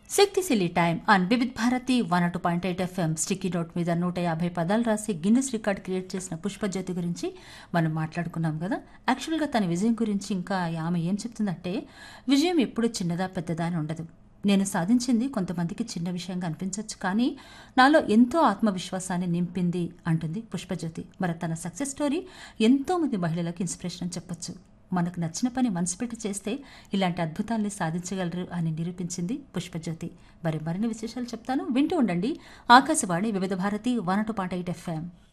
శక్తిశీలి time on Vividh Bharati one two point eight FM sticky note మీద నూట యాభై పదాలు రాసి గిన్నెస్ రికార్డ్ క్రియేట్ చేసిన పుష్పజ్యోతి గురించి మనం మాట్లాడుకున్నాం కదా యాక్చువల్గా తన విజయం గురించి ఇంకా ఆమె ఏం చెప్తుందంటే విజయం ఎప్పుడు చిన్నదా పెద్దదా అని ఉండదు నేను సాధించింది కొంతమందికి చిన్న విషయంగా అనిపించవచ్చు కానీ నాలో ఎంతో ఆత్మవిశ్వాసాన్ని నింపింది అంటుంది పుష్పజ్యోతి మరి తన సక్సెస్ స్టోరీ ఎంతో మంది మహిళలకు ఇన్స్పిరేషన్ అని చెప్పొచ్చు మనకు నచ్చిన పని మనసు పెట్టి చేస్తే ఇలాంటి అద్భుతాల్ని సాధించగలరు అని నిరూపించింది పుష్పజ్యోతి మరి మరిన్ని విశేషాలు చెప్తాను వింటూ ఉండండి Akashvani Vividh Bharati one two point eight FM